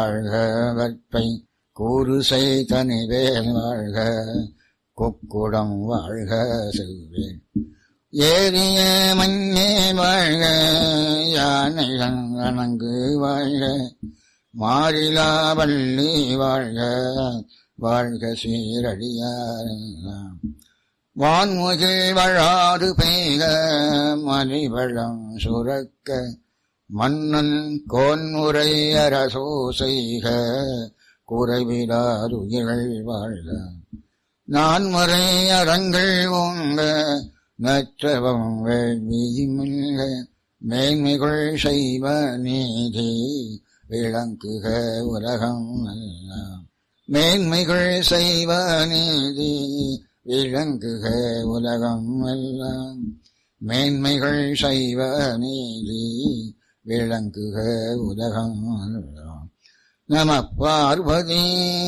வாழ்க வற்பை கூறு செய்தனிவேல் வாழ்க கொக்குடம் வாழ்க செல்வேன் ஏறிய மஞ்சே வாழ்க யானை சங்கனங்கு வாழ்க மாறிலா வள்ளி வாழ்க வாழ்க சீரடியாரெல்லாம் வான்முகில் வழாது பெய்க மலிவளம் சுரக்க மன்னன் கோன்முறை அரசோ செய்க குறைவிலாதுயிர்கள் வாழ்க நான்முறை அறங்கள் ஓங்க நற்றவம் வேள்வியுமில்க மேன்மைகள் செய்வ நீதி விளங்குக உலகம் எல்லாம் மேன்மைகள் செய்வ நீதி விளங்குக உலகம் எல்லாம் மேன்மைகள் செய்வ நீதி விளங்குக உலகம் எல்லாம் நம பார்வதி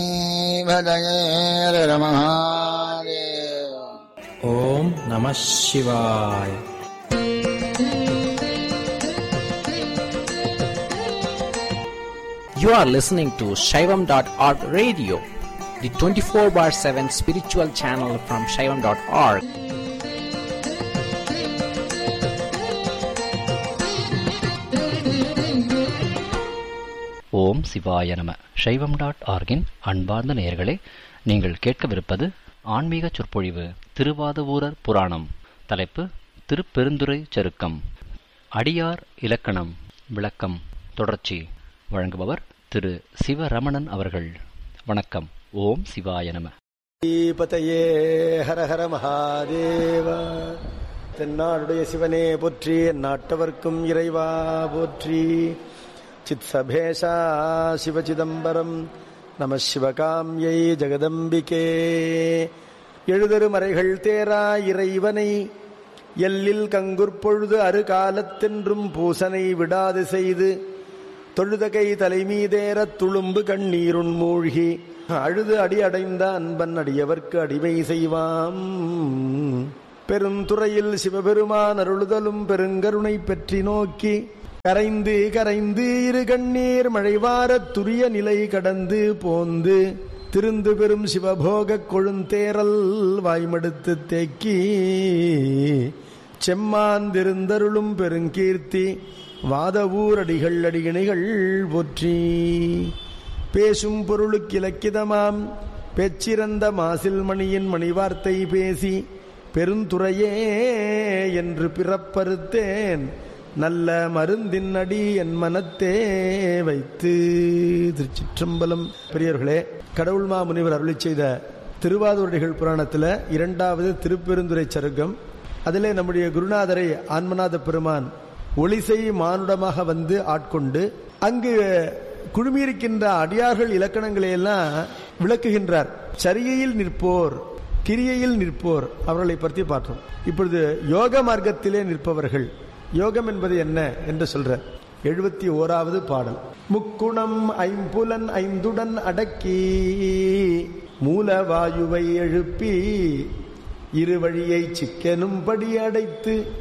வதயேர மகாதேவ ஓம் நம சிவாய் You are listening to Shaivam.org radio, the 24 bar 7 spiritual channel from Shaivam.org. ஓம் சிவாய நம சைவம் டாட் ஆர்கின் அன்பார்ந்த நேயர்களே நீங்கள் கேட்கவிருப்பது ஆன்மீக சொற்பொழிவு திருவாதவூரர் புராணம் தலைப்பு திருப்பெருந்துறை சருக்கம் அடியார் இலக்கணம் விளக்கம் தொடர்ச்சி வழங்குபவர் திரு சிவரமணன் அவர்கள் வணக்கம் ஓம் சிவாய நம பதையே ஹர ஹர மகாதேவ தென்னாடுடைய சிவனே போற்றி நாட்டவர்க்கும் இறைவா போற்றி சித் சபேஷா சிவசிதம்பரம் நம சிவகாமியை ஜெகதம்பிகே எழுதரு மறைகள் தேரா இறைவனை எல்லில் கங்குற்பொழுது அருகாலத்தென்றும் பூசனை விடாது செய்து தொழுதகை தலைமீதேறத் துளும்பு கண்ணீருண் மூழ்கி அழுது அடி அடைந்த அன்பன் அடியவர்க்கு அடிமை செய்வாம் பெருந்துறையில் சிவபெருமான் அருளுதலும் பெருங்கருணை பெற்றி நோக்கி கரைந்து கரைந்து இரு கண்ணீர் மழைவாரத் துரிய நிலை கடந்து போந்து திருந்து பெரும் சிவபோகக் கொழுந்தேரல் வாய்மடுத்து தேக்கி செம்மாந்திருந்தருளும் பெருங்கீர்த்தி வாதவூரடிகள் அடிகணிகள் போற்றி பேசும் பொருளுக்கு இலக்கிதமாம் பெச்சிறந்த மாசில் மணியின் மணிவார்த்தை பேசி பெருந்துறையே என்று பிறப்பறுத்தேன் நல்ல மருந்தின் அடி என் மனத்தே வைத்து திருச்சிற்றம்பலம் பெரியவர்களே கடவுள் முனிவர் அருளி செய்த திருவாதூரடிகள் புராணத்தில் இரண்டாவது திருப்பெருந்துறை சருக்கம் அதிலே நம்முடைய குருநாதரை ஆன்மநாத பெருமான் ஒளிசை மானுடமாக வந்து ஆட்கொண்டு அங்கு குழுமியிருக்கின்ற அடியார்கள் இலக்கணங்களை எல்லாம் விளக்குகின்றார் சரிகையில் நிற்போர் கிரியையில் நிற்போர் அவர்களை பற்றி பார்த்தோம் இப்பொழுது யோக மார்க்கத்திலே நிற்பவர்கள் யோகம் என்பது என்ன என்று சொல்ற எழுபத்தி ஓராவது பாடல் முக்குணம் ஐம்புலன் ஐந்துடன் அடக்கி மூலவாயுவை எழுப்பி இருவழியை சிக்கெனும்படி அடைத்து